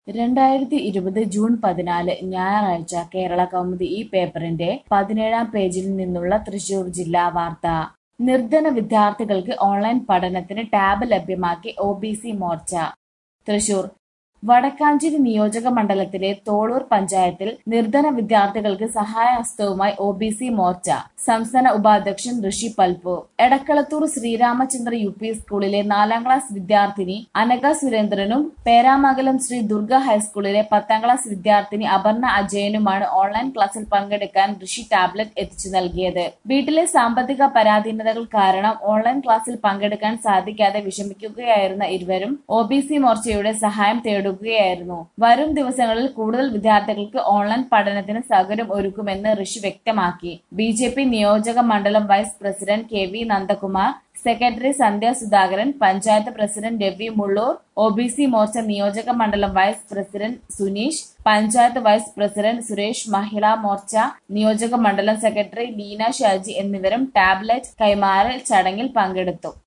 രണ്ടായിരത്തി ഇരുപത് ജൂൺ പതിനാല് ഞായറാഴ്ച കേരള കൗമുദി ഈ പേപ്പറിന്റെ പതിനേഴാം പേജിൽ നിന്നുള്ള തൃശൂർ ജില്ലാ വാർത്ത നിർധന വിദ്യാർത്ഥികൾക്ക് ഓൺലൈൻ പഠനത്തിന് ടാബ് ലഭ്യമാക്കി O B C Morcha Thrissur Vadakkanchery നിയോജക മണ്ഡലത്തിലെ തോളൂർ പഞ്ചായത്തിൽ നിർധന വിദ്യാർത്ഥികൾക്ക് സഹായഹസ്തവുമായി ഒ ബി സി മോർച്ച സംസ്ഥാന ഉപാധ്യക്ഷൻ ഋഷി പൽപു എടക്കളത്തൂർ ശ്രീരാമചന്ദ്ര യു പി സ്കൂളിലെ നാലാം ക്ലാസ് വിദ്യാർത്ഥിനി അനഘ സുരേന്ദ്രനും പേരാമംഗലം ശ്രീ ദുർഗ ഹൈസ്കൂളിലെ പത്താം ക്ലാസ് വിദ്യാർത്ഥിനി അപർണ അജയനുമാണ് ഓൺലൈൻ ക്ലാസ്സിൽ പങ്കെടുക്കാൻ ഋഷി ടാബ്ലറ്റ് എത്തിച്ചു നൽകിയത് വീട്ടിലെ സാമ്പത്തിക പരാധീനതകൾ കാരണം ഓൺലൈൻ ക്ലാസ്സിൽ പങ്കെടുക്കാൻ സാധിക്കാതെ വിഷമിക്കുകയായിരുന്ന ഇരുവരും ഒ ബി സി മോർച്ചയുടെ സഹായം തേടുകയായിരുന്നു വരും ദിവസങ്ങളിൽ കൂടുതൽ വിദ്യാർത്ഥികൾക്ക് ഓൺലൈൻ പഠനത്തിന് സൗകര്യം ഒരുക്കുമെന്ന് ഋഷി വ്യക്തമാക്കി ബി ജെ പി നിയോജക മണ്ഡലം vice president K V Nandakumar secretary Sandhya Sudhakaran panchayat president Ravi Mullur O B C Morcha നിയോജക മണ്ഡലം vice president Suneesh panchayat vice president Suresh Mahila Morcha നിയോജക മണ്ഡലം സെക്രട്ടറി ലീന ഷാജി എന്നിവരും ടാബ്ലറ്റ് കൈമാറൽ ചടങ്ങിൽ പങ്കെടുത്തു